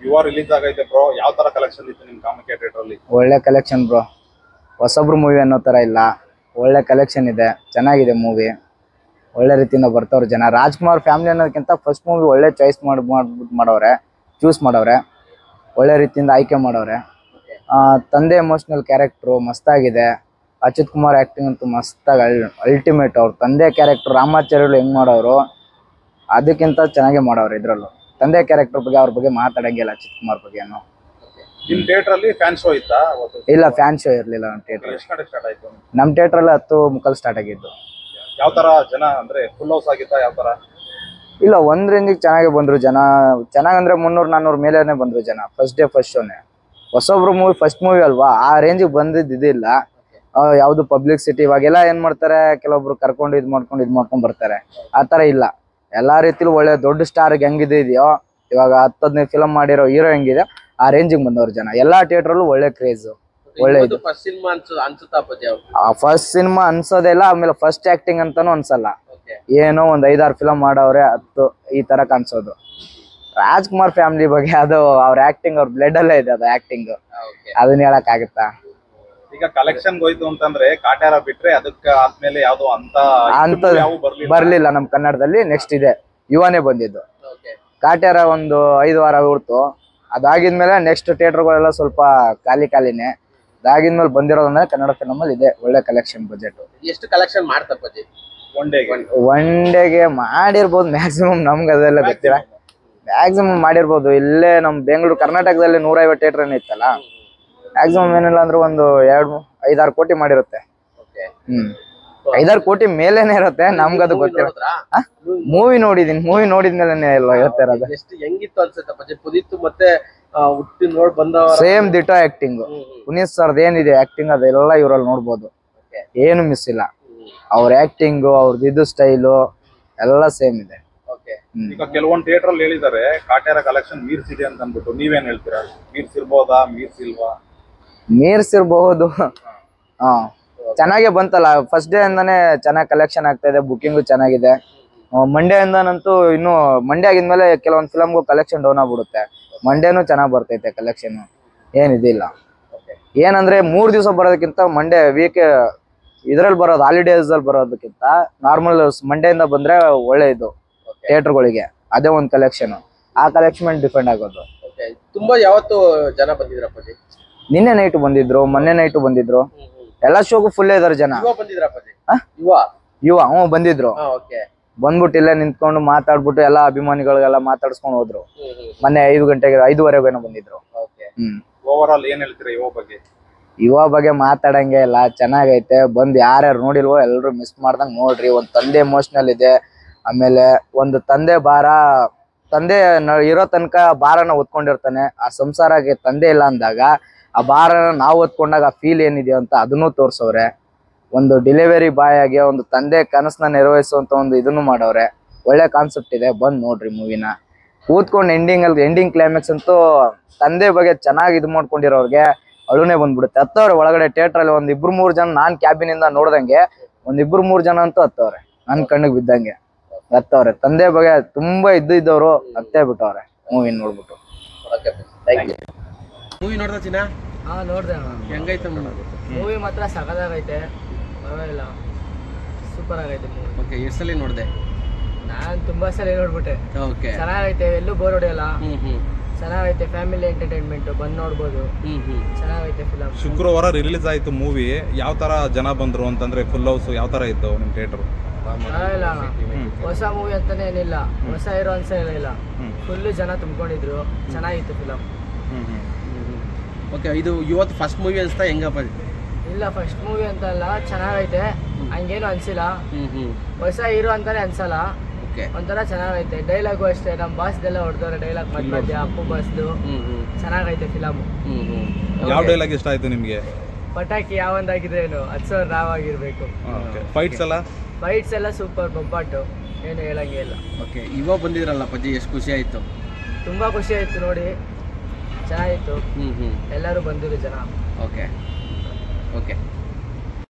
ಯುವ ರಿಲೀಸ್ ಆಗೈತೆ ಬ್ರೋ ಯಾವ ತರ ಕಲೆಕ್ಷನ್ ಇತ್ತು ನಿಮ್ ಕಾಮಕ್ಕೆ ಥಿಯೇಟರ್ ಅಲ್ಲಿ ಒಳ್ಳೆ ಕಲೆಕ್ಷನ್ ಬ್ರೋ ಹೊಸಬ್ರು ಮೂವಿ ಅನ್ನೋ ಥರ ಇಲ್ಲ ಒಳ್ಳೆ ಕಲೆಕ್ಷನ್ ಇದೆ ಚೆನ್ನಾಗಿದೆ ಮೂವಿ ಒಳ್ಳೆ ರೀತಿಯಿಂದ ಬರ್ತವ್ರೆ ಜನ ರಾಜ್ಕುಮಾರ್ ಫ್ಯಾಮಿಲಿ ಅನ್ನೋದಕ್ಕಿಂತ ಫಸ್ಟ್ ಮೂವಿ ಒಳ್ಳೆ ಚಾಯ್ಸ್ ಮಾಡಿ ಮಾಡ್ಬಿಟ್ಟು ಮಾಡವ್ರೆ ಚೂಸ್ ಮಾಡವ್ರೆ ಒಳ್ಳೆ ರೀತಿಯಿಂದ ಆಯ್ಕೆ ಮಾಡವ್ರೆ ಆ, ತಂದೆ ಎಮೋಷ್ನಲ್ ಕ್ಯಾರೆಕ್ಟ್ರು ಮಸ್ತಾಗಿದೆ ಅಚ್ಯುತ್ ಕುಮಾರ್ ಆ್ಯಕ್ಟಿಂಗ್ ಅಂತೂ ಮಸ್ತಾಗಿ ಅಲ್ ಅಲ್ಟಿಮೇಟ್ ಅವ್ರ ತಂದೆ ಕ್ಯಾರೆಕ್ಟರ್ ರಾಮಾಚಾರ್ಯರು ಹೆಂಗೆ ಮಾಡೋರು ಅದಕ್ಕಿಂತ ಚೆನ್ನಾಗೇ ಮಾಡವ್ರೆ ಇದರಲ್ಲೂ ತಂದೆ ಕ್ಯಾರೆಕ್ಟರ್ ಬಗ್ಗೆ ಅವ್ರ ಬಗ್ಗೆ ಮಾತಾಡಂಗಿಲ್ಲ ಅಚ್ಯುತ್ ಕುಮಾರ್ ಬಗ್ಗೆನು ನಿಮ್ ಥಿಯೇಟರ್ ಅಲ್ಲಿ ಫ್ಯಾನ್ ಶೋ ಇತ್ತಾ ಅವತ್ತು ಇಲ್ಲ ಫ್ಯಾನ್ ಶೋ ಇರಲಿಲ್ಲ ನಮ್ಮ ಥಿಯೇಟ್ರ್ ಎಷ್ಟು ಗಂಟೆ ಸ್ಟಾರ್ಟ್ ಆಯ್ತು ನಮ್ಮ ಥಿಯೇಟ್ರಲ್ಲಿ ಹತ್ತು ಮುಕ್ಕಲ್ ಸ್ಟಾರ್ಟ್ ಆಗಿದ್ದು ಯಾವ ತರ ಜನ ಅಂದ್ರೆ ಫುಲ್ ಹೌಸ್ ಆಗಿತ್ತಾ ಯಾವ ತರ ಇಲ್ಲ ಒಂದ್ ರೇಂಜಿಗೆ ಚೆನ್ನಾಗಿ ಬಂದ್ರು ಜನ ಚೆನ್ನಾಗಂದ್ರೆ ಮುನ್ನೂರು ನಾನ್ನೂರು ಮೇಲೇನೆ ಬಂದ್ರು ಜನ ಫಸ್ಟ್ ಡೇ ಫಸ್ಟ್ ಶೋನೆ ಹೊಸೊಬ್ರು ಮೂವಿ ಫಸ್ಟ್ ಮೂವಿ ಅಲ್ವಾ ಆ ರೇಂಜಿಗೆ ಬಂದಿದ್ದು ಇದಿಲ್ಲ ಆ, ಯಾವ್ದು ಪಬ್ಲಿಕ್ ಸಿಟಿ ಇವಾಗೆಲ್ಲ ಏನ್ ಮಾಡ್ತಾರೆ ಕೆಲವೊಬ್ರು ಕರ್ಕೊಂಡು ಇದ್ ಮಾಡ್ಕೊಂಡು ಇದ್ ಮಾಡ್ಕೊಂಡ್ ಬರ್ತಾರೆ ಆ ತರ ಇಲ್ಲ ಎಲ್ಲಾ ರೀತಿಲೂ ಒಳ್ಳೆ ದೊಡ್ಡ ಸ್ಟಾರ್ ಹೆಂಗಿದೆ ಇದೆಯೋ ಇವಾಗ ಹತ್ತು ಹದಿನೈದು ಫಿಲಮ್ ಮಾಡಿರೋ ಹೀರೋ ಹೆಂಗಿದೆ ಆ ರೇಂಜಿಗೆ ಬಂದವ್ರು ಜನ ಎಲ್ಲಾ ಥಿಯೇಟ್ರಲ್ಲೂ ಒಳ್ಳೆ ಕ್ರೇಜ್ ಒಳ್ಳೆ ಇದು ಫಸ್ಟ್ ಸಿನಿಮಾ ಅನ್ಸು ಅನ್ಸುತ್ತಾ ಅಪ್ಪಾಜಿ ಅವ್ರು ಆ ಫಸ್ಟ್ ಸಿನಿಮಾ ಅನ್ಸೋದೇ ಇಲ್ಲ ಆಮೇಲೆ ಫಸ್ಟ್ ಆಕ್ಟಿಂಗ್ ಅಂತಾನು ಅನ್ಸಲ್ಲ ಓಕೆ ಏನೋ ಒಂದ್ ಐದಾರು ಫಿಲಮ್ ಮಾಡವ್ರೆ ಹತ್ತು ಈ ತರ ಕಾಣಿಸೋದು ರಾಜ್ಕುಮಾರ್ ಫ್ಯಾಮಿಲಿ ಬಗ್ಗೆ ಅದು ಅವ್ರ ಆಕ್ಟಿಂಗ್ ಅವ್ರ ಬ್ಲಡ್ ಅಲ್ಲೇ ಇದೆ ಅದು ಆಕ್ಟಿಂಗ್ ಓಕೆ ಅದನ್ನ ಹೇಳಕ್ ಆಗುತ್ತಾ ಈಗ ಕಲೆಕ್ಷನ್ ಹೋಯ್ತು ಅಂತಂದ್ರೆ ಕಾಟ್ಯಾರ ಬಿಟ್ರೆ ಅದಕ್ಕೆ ಆದ್ಮೇಲೆ ಯಾವ್ದೋ ಅಂತ ಅಂತ ಯಾವ ಬರ್ಲಿಲ್ಲ ಬರ್ಲಿಲ್ಲ ನಮ್ ಕನ್ನಡದಲ್ಲಿ ನೆಕ್ಸ್ಟ್ ಇದೆ ಯುವನೇ ಬಂದಿದ್ದು ಓಕೆ ಕಾಟ್ಯಾರ ಒಂದು ಐದು ವಾರ ಉಡ್ತು ಅದಾಗಿದ್ಮೇಲೆ ನೆಕ್ಸ್ಟ್ ಥಿಯೇಟರ್ಗಳೆಲ್ಲ ಸ್ವಲ್ಪ ಖಾಲಿ ಖಾಲಿನೇ ಅದಾಗಿದ್ಮೇಲೆ ಬಂದಿರೋದಂದ್ರೆ ಕನ್ನಡ ಫಿಲಮ್ ಅಲ್ಲಿ ಇದೆ ಒಳ್ಳೆ ಕಲೆಕ್ಷನ್ ಬಜೆಟ್ ಎಷ್ಟು ಕಲೆಕ್ಷನ್ ಮಾಡ್ತಪ್ಪಾಜಿ ಒನ್ ಡೇಗೆ ಒನ್ ಡೇಗೆ ಮಾಡಿರ್ಬೋದು ಮ್ಯಾಕ್ಸಿಮಮ್ ನಮ್ಗೆ ಅದೆಲ್ಲ ಗೊತ್ತಿಲ್ಲ ಮ್ಯಾಕ್ಸಿಮಮ್ ಮಾಡಿರ್ಬೋದು ಇಲ್ಲೇ ನಮ್ ಬೆಂಗಳೂರು ಕರ್ನಾಟಕದಲ್ಲಿ ನೂರೈವತ್ತು ಥಿಯೇಟರ್ ಇತ್ತಲ್ಲ ಮ್ಯಾಕ್ಸಿಮಮ್ ಏನಿಲ್ಲ ಅಂದ್ರೆ ಒಂದು ಎರಡು ಐದಾರು ಕೋಟಿ ಮಾಡಿರುತ್ತೆ ಓಕೆ ಹ್ಮ್ ಐದಾರು ಕೋಟಿ ಮೇಲೇನೆ ಇರುತ್ತೆ ನಮ್ಗದು ಗೊತ್ತಿಲ್ಲ ನೋಡಿದ್ರಾ ಮೂವಿ ನೋಡಿದೀನಿ ಮೂವಿ ನೋಡಿದ್ಮೇಲೆ ಎಲ್ಲ ಹೇಳ್ತಾ ಇರೋದು ಎಷ್ಟು ಹೆಂಗಿತ್ತು ಅನ್ಸುತ್ತೆ ಅಪ್ಪಾಜಿ ಪುದೀತು ಮತ್ತೆ ಆ, ಹುಟ್ಟಿ ನೋಡ್ ಬಂದವರ ಸೇಮ್ ದಿಟೋ ಆಕ್ಟಿಂಗ್ ಹ್ಮ್, ಹ್ಮ್, ಪುನೀತ್ ಸರ್ದ್ ಏನಿದೆ ಆಕ್ಟಿಂಗ್ ಅದೆಲ್ಲ ಇವ್ರಲ್ಲಿ ನೋಡ್ಬೋದು Okay. ಏನು ಮಿಸ್ ಇಲ್ಲ ಹ್ಮ್. ಅವ್ರ ಆಕ್ಟಿಂಗು ಅವ್ರದ್ದು ಇದು ಸ್ಟೈಲು ಎಲ್ಲ ಸೇಮ್ ಇದೆ ಓಕೆ ಹ್ಮ್. ಈಗ ಕೆಲವೊಂದು ಥಿಯೇಟರ್ ಅಲ್ಲಿ ಹೇಳಿದ್ದಾರೆ ಕಾಟ್ಯಾರ ಕಲೆಕ್ಷನ್ ಮೀರ್ಸಿದೆ ಅಂತ ಅಂದ್ಬಿಟ್ಟು ನೀವೇನ್ ಹೇಳ್ತೀರಾ ಮೀರ್ಸಿರ್ಬೋದಾ ಮೀರ್ಸಿಲ್ವಾ ಮೀರ್ಸಿರ್ಬಹುದು ಹಾ ಚೆನ್ನಾಗೇ ಬಂತಲ್ಲ ಫಸ್ಟ್ ಡೇ ಇಂದಾನೆ ಚೆನ್ನಾಗಿ ಕಲೆಕ್ಷನ್ ಆಗ್ತಾ ಇದೆ ಬುಕಿಂಗು ಚೆನ್ನಾಗಿದೆ ಮಂಡ್ಯ ಇಂದನಂತೂ ಇನ್ನು ಮಂಡ್ಯ ಆಗಿದ್ಮೇಲೆ ಕೆಲವೊಂದು ಫಿಲಮ್ಗೂ ಕಲೆಕ್ಷನ್ ಡೌನ್ ಆಗ್ಬಿಡುತ್ತೆ ಮಂಡ್ಯನೂ ಚೆನ್ನಾಗಿ ಬರ್ತೈತೆ ಕಲೆಕ್ಷನ್ ಏನಿದಿಲ್ಲ ಏನಂದ್ರೆ ಮೂರ್ ದಿವಸ ಬರೋದಕ್ಕಿಂತ ಮಂಡೇ ವೀಕ್ ಇದ್ರಲ್ಲಿ ಬರೋದು ಹಾಲಿಡೇಸ್ ಅಲ್ಲಿ ಬರೋದಕ್ಕಿಂತ ನಾರ್ಮಲ್ ಮಂಡೆಯಿಂದ ಬಂದ್ರೆ ಒಳ್ಳೆ ಇದು ಥಿಯೇಟರ್ಗಳಿಗೆ ಅದೇ ಒಂದು ಕಲೆಕ್ಷನ್ ಆ ಕಲೆಕ್ಷನ್ ಡಿಪೆಂಡ್ ಆಗೋದು ಓಕೆ ತುಂಬಾ ಯಾವತ್ತು ಜನ ಬಂದಿದ್ರಪ್ಪಾಜಿ ನಿನ್ನೆ ನೈಟ್ ಬಂದಿದ್ರು ಮೊನ್ನೆ ನೈಟ್ ಬಂದಿದ್ರು ಎಲ್ಲಾ ಶೋಗೂ ಫುಲ್ ಇದಾರೆ ಜನ ಯುವ ಬಂದಿದ್ರಪ್ಪಾಜಿ ಆ? ಯುವ ಯುವ ಹ್ಞೂ ಬಂದಿದ್ರು ಹಾ ಓಕೆ ಬಂದ್ಬಿಟ್ಟು ಇಲ್ಲೇ ನಿಂತ್ಕೊಂಡು ಮಾತಾಡ್ಬಿಟ್ಟು ಎಲ್ಲಾ ಅಭಿಮಾನಿಗಳಿಗೆಲ್ಲ ಮಾತಾಡ್ಸ್ಕೊಂಡು ಹೋದ್ರು ಹ್ಮ್ ಹ್ಮ್ ಮೊನ್ನೆ ಐದು ಗಂಟೆಗೆ ಐದುವರೆಗೇನೋ ಬಂದಿದ್ರು ಓಕೆ ಹ್ಮ್ ಓವರ್ ಆಲ್ ಏನ್ ಹೇಳ್ತೀರಾ ಯುವ ಬಗ್ಗೆ ಯುವ ಬಗ್ಗೆ ಮಾತಾಡಂಗೆ ಇಲ್ಲ ಚೆನ್ನಾಗೈತೆ ಬಂದ್ ಯಾರ್ಯಾರು ನೋಡಿಲ್ವೋ ಎಲ್ರು ಮಿಸ್ ಮಾಡ್ದಂಗ್ ನೋಡ್ರಿ ಒಂದ್ ತಂದೆ ಎಮೋಷನಲ್ ಇದೆ ಆಮೇಲೆ ಒಂದು ತಂದೆ ಭಾರ ತಂದೆ ನ- ಇರೋ ತನಕ ಭಾರನ ಹೊತ್ಕೊಂಡಿರ್ತಾನೆ ಆ ಸಂಸಾರಕ್ಕೆ ತಂದೆ ಇಲ್ಲ ಅಂದಾಗ ಆ ಭಾರನ ನಾವು ಹೊತ್ಕೊಂಡಾಗ ಆ ಫೀಲ್ ಏನಿದೆ ಅಂತ ಅದನ್ನು ತೋರ್ಸವ್ರೆ ಒಂದು ಡೆಲಿವರಿ ಬಾಯ್ ಆಗಿ ಒಂದು ತಂದೆ ಕನಸನ್ನ ನೆರವೇರಿಸುವಂತ ಒಂದು ಇದನ್ನು ಮಾಡವ್ರೆ ಒಳ್ಳೆ ಕಾನ್ಸೆಪ್ಟ್ ಇದೆ ಬಂದ್ ನೋಡ್ರಿ ಮೂವಿನ ಕೂತ್ಕೊಂಡು ಎಂಡಿಂಗ್ ಅಲ್ಲಿ ಎಂಡಿಂಗ್ ಕ್ಲೈಮ್ಯಾಕ್ಸ್ ಅಂತೂ ತಂದೆ ಬಗ್ಗೆ ಚೆನ್ನಾಗಿ ಇದು ಮಾಡ್ಕೊಂಡಿರೋರ್ಗೆ ಅಳುನೇ ಬಂದ್ಬಿಡುತ್ತೆ ಹತ್ತವ್ರೆ ಒಳಗಡೆ ಥಿಯೇಟರ್ ಅಲ್ಲಿ ಒಂದ್ ಇಬ್ರು ಮೂರ್ ಜನ ನಾನ್ ಕ್ಯಾಬಿನ್ ಇಂದ ನೋಡ್ದಂಗೆ ಒಂದ್ ಇಬ್ರು ಮೂರ್ ಜನ ಅಂತೂ ಹತ್ತವ್ರೆ ನನ್ ಕಣ್ಣಿಗೆ ಬಿದ್ದಂಗೆ ಹತ್ತವ್ರೆ ತಂದೆ ಬಗ್ಗೆ ತುಂಬಾ ಇದ್ದು ಇದ್ದವ್ರು ಹತ್ತೇ ಬಿಟ್ಟವ್ರೆ ಮೂವಿ ನೋಡ್ಬಿಟ್ಟು ಓಕೆ ಥ್ಯಾಂಕ್ ಯು ಮೂವಿ ನೋಡ್ದ ಚಿನ್ನ ಹಾ ನೋಡ್ದೆ ಹೆಂಗೈತೆ ಮೂವಿ ಮಾತ್ರ ಸಖತ್ತಾಗೈತೆ ಪರವಾಗಿಲ್ಲ ಸೂಪರ್ ಆಗೈತೆ ಮೂವಿ ಓಕೆ ಎಷ್ಟು ಸಲ ನೋಡಿದೆ ನಾನ್ ತುಂಬಾ ಸಲ ನೋಡ್ಬಿಟ್ಟೆ ಓಕೆ ಚೆನ್ನಾಗೈತೆ ಎಲ್ಲೂ ಬೋರ್ ಹೊಡೆಯಲ್ಲ ಹ್ಮ್ ಹ್ಮ್ ಚೆನ್ನಾಗೈತೆ ಫ್ಯಾಮಿಲಿ ಎಂಟರ್ಟೈನ್ಮೆಂಟ್ ಬಂದ್ ನೋಡ್ಬೋದು ಹ್ಮ್ ಹ್ಮ್ ಚೆನ್ನಾಗೈತೆ ಫಿಲಮ್ ಶುಕ್ರವಾರ ರಿಲೀಸ್ ಆಯ್ತು ಮೂವಿ ಯಾವ ತರ ಜನ ಬಂದ್ರು ಅಂತಂದ್ರೆ ಫುಲ್ ಹೌಸ್ ಯಾವ ತರ ಇತ್ತು ನಿಮ್ ಥಿಯೇಟರ್ ಪರವಾಗಿಲ್ಲ ಅಣ್ಣ. ಹೊಸ ಮೂವಿ ಅಂತಾನೆ ಏನಿಲ್ಲ ಹೊಸ ಹೀರೋ ಅನ್ಸ ಇಲ್ಲ ಹ್ಮ್. ಫುಲ್ ಜನ ತುಂಬಿಕೊಂಡಿದ್ರು ಚೆನ್ನಾಗಿತ್ತು ಫಿಲಮ್ ಓಕೆ ಇದು ಇವತ್ತು ಫಸ್ಟ್ ಮೂವಿ ಅನ್ಸ್ತಾ ಹೆಂಗಪ್ಪ ಇಲ್ಲ ಫಸ್ಟ್ ಮೂವಿ ಅಂತ ಅಲ್ಲ ಚೆನ್ನಾಗೈತೆ ಹಂಗೇನು ಅನ್ಸಿಲ್ಲ ಹ್ಮ್ ಹ್ಮ್ ಹೊಸ ಹೀರೋ ಅಂತಾನೆ ಅನ್ಸಲ್ಲ ಓಕೆ ಒಂಥರ ಚೆನ್ನಾಗೈತೆ ಡೈಲಾಗು ಅಷ್ಟೇ ನಮ್ಮ ಬಾಸ್ದೆಲ್ಲ ಹೊಡೆದವ್ರೆ ಡೈಲಾಗ್ ಮಧ್ಯ ಮಧ್ಯ ಅಪ್ಪು ಬಾಸ್ದು ಹ್ಮ್ ಹ್ಮ್ ಚೆನ್ನಾಗೈತೆ ಫಿಲಮ್ ಹ್ಮ್ ಹ್ಮ್ ಯಾವ ಡೈಲಾಗ್ ಇಷ್ಟ ಆಯ್ತು ನಿಮ್ಗೆ ಪಟಾಕಿ ಯಾವೊಂದಾಗಿದ್ರೇನು ಹತ್ತು ಸಾವಿರ ನಾವಾಗಿರ್ಬೇಕು ಫೈಟ್ಸ್ ಎಲ್ಲ ಫೈಟ್ಸ್ ಎಲ್ಲ ಸೂಪರ್ ಬೊಬ್ಬಾಟು ಏನು ಹೇಳಂಗೆ ಇಲ್ಲ ಓಕೆ ಇವಾಗ ಬಂದಿದ್ರಲ್ಲ ಪಜ್ಜಿ ಎಷ್ಟು ಖುಷಿ ಆಯ್ತು ತುಂಬಾ ಖುಷಿ ಆಯ್ತು ನೋಡಿ ಚೆನ್ನಾಗಿತ್ತು ಹ್ಮ್ ಹ್ಮ್ ಎಲ್ಲರೂ ಬಂದಿರು ಜನ ಓಕೆ ಓಕೆ